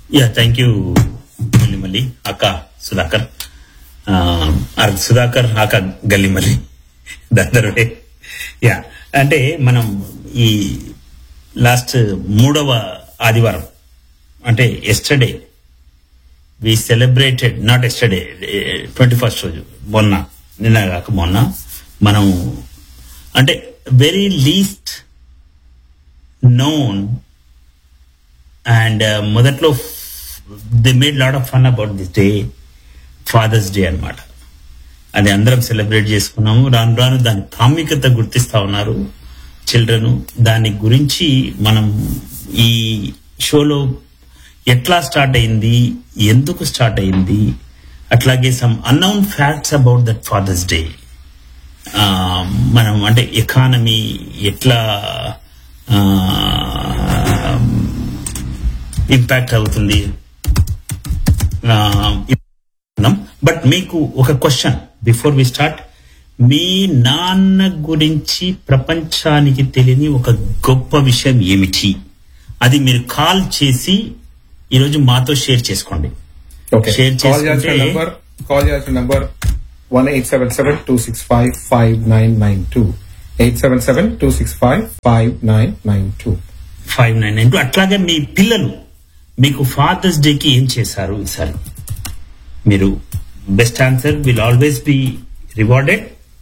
Yeah thank you గల్లిమల్లి అక్క సుధాకర్ ఆ, అర్ సుధాకర్ అక్క గల్లిమల్లి దాదరుడే యా అంటే మనం ఈ లాస్ట్ మూడవ ఆదివారం అంటే yesterday we celebrated not yesterday twenty first రోజు మొన్న నిన్న కాక మొన్న మనం అంటే వెరీ లీస్ట్ నోన్ అండ్ మొదట్లో they made lot of fun about this day Father's Day అన్నమాట అది అందరం సెలబ్రేట్ చేసుకున్నాము రాను రాను దాని ప్రాముఖ్యత గుర్తిస్తా ఉన్నారు చిల్డ్రన్ దాని గురించి మనం ఈ షోలో ఎట్లా స్టార్ట్ అయింది ఎందుకు స్టార్ట్ అయింది అట్లాగే some unknown facts about that Father's Day మనం అంటే ఎకానమీ ఎట్లా ఇంపాక్ట్ అవుతుంది బట్ మీకు ఒక క్వశ్చన్ బిఫోర్ వి స్టార్ట్ మీ నాన్న గురించి ప్రపంచానికి తెలియని ఒక గొప్ప విషయం ఏమిటి అది మీరు కాల్ చేసి ఈరోజు మాతో షేర్ చేసుకోండి ఓకే షేర్ కాల్ చేయాల్సిన చేసుకుంటే నంబర్ కాల్ చేయాల్సిన number one eight seven seven two six five five nine nine two eight seven seven two six five five nine nine two five nine nine two అట్లాగే మీ పిల్లలు మీకు fathers డేకి ఏం చేశారు ఈసారి మీరు best answer will always be rewarded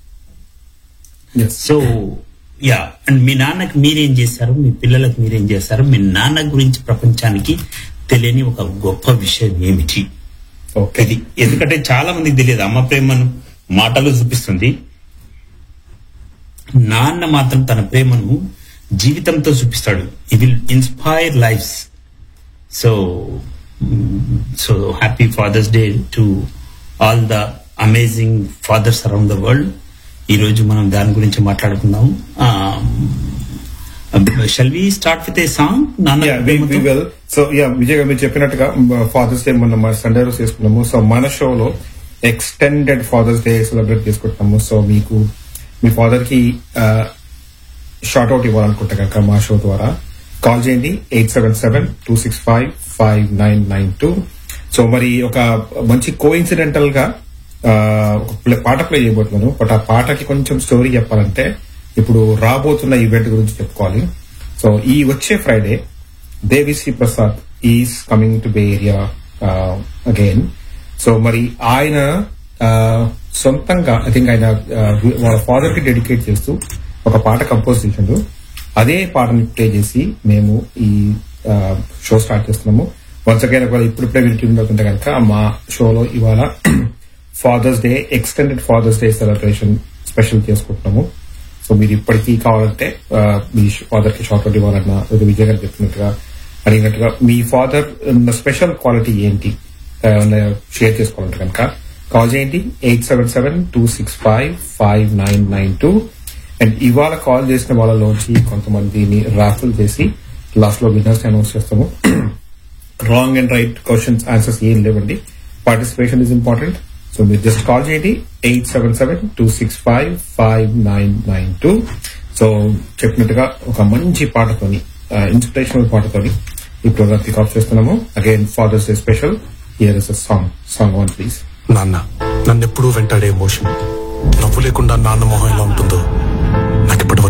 so ya and మీ నాన్నకి మీరేం చేశారు మీ పిల్లలకు మీరేం చేశారు మీ నాన్న గురించి ప్రపంచానికి తెలియని ఒక గొప్ప విషయం ఏమిటి ఓకే ఇది ఎందుకంటే చాలా మందికి తెలియదు అమ్మ ప్రేమను మాటలు చూపిస్తుంది నాన్న మాత్రం తన ప్రేమను జీవితంతో చూపిస్తాడు ఈ will inspire lives so so happy Father's Day to all the amazing fathers around the world ఈ రోజు మనం దాని గురించి మాట్లాడుకుందాం shall we start with a song నాన్న ప్రేమతో? విల్ సో యా విజయ్ గారు మీరు చెప్పినట్టుగా ఫాదర్స్ డే మనం మన సండే రోజు చేసుకున్నాము సో మన షోలో ఎక్స్టెండెడ్ ఫాదర్స్ డే సెలబ్రేట్ చేసుకుంటున్నాము సో మీకు మీ ఫాదర్ కి షార్ట్ అవుట్ ఇవ్వాలనుకుంటే కనుక మా షో ద్వారా కాల్ చేయండి eight seven seven two six five five nine nine two so మరి ఒక మంచి కోఇన్సిడెంటల్ గా ఆ, ఒక ప్లే- పాట ప్లే చేయబోతున్నాను బట్ ఆ పాటకి కొంచెం స్టోరీ చెప్పాలంటే ఇప్పుడు రాబోతున్న ఈవెంట్ గురించి చెప్పుకోవాలి సో ఈ వచ్చే Friday Devisri Prasad is coming to Bay Area again so మరి ఆయన ఆ, సొంతంగా ఐ థింక్ ఆయన ఆ, వాళ్ళ ఫాదర్ కి డెడికేట్ చేస్తూ ఒక పాట కంపోజ్ చేసిండు అదే పాటని ప్లే చేసి మేము ఈ షో స్టార్ట్ చేస్తున్నాము వన్స్ అగైన్ ఒకవేళ ఇప్పుడు ప్లే వింటుండే కనుక మా షోలో ఇవాళ father's day extended fathers day celebration special చేసుకుంటున్నాము సో మీరు ఇప్పటికీ కావాలంటే ఆ, మీ ఫాదర్ కి షార్ట్ అవుట్ ఇవ్వాలన్నా లేదా విజయ్ గారు చెప్పినట్టుగా అడిగినట్టుగా మీ ఫాదర్ ఉన్న స్పెషల్ క్వాలిటీ ఏంటి షేర్ చేసుకోవాలంటే కనుక కాల్ చేయండి eight seven seven two six five five nine nine two and ఇవాళ కాల్ చేసిన వాళ్ళలోంచి కొంతమందిని రాఫుల్ చేసి లాస్ట్ లో విన్నర్స్ అనౌన్స్ చేస్తాము wrong and right questions answers ఏం లేవండి పార్టిసిపేషన్ ఇస్ ఇంపార్టెంట్ సో మీరు జస్ట్ కాల్ చేయండి eight seven seven two six five five nine nine two so చెప్పినట్టుగా ఒక మంచి పాటతోని ఇన్స్పిరేషనల్ పాటతోని ఈ ప్రోగ్రామ్ పిక్ ఆఫ్ చేస్తున్నాము again father's day special here is a song song one please నాన్న నన్నెప్పుడూ వెంటాడే ఎమోషన్ నవ్వు లేకుండా నాన్న మొహం ఎలా ఉంటుందో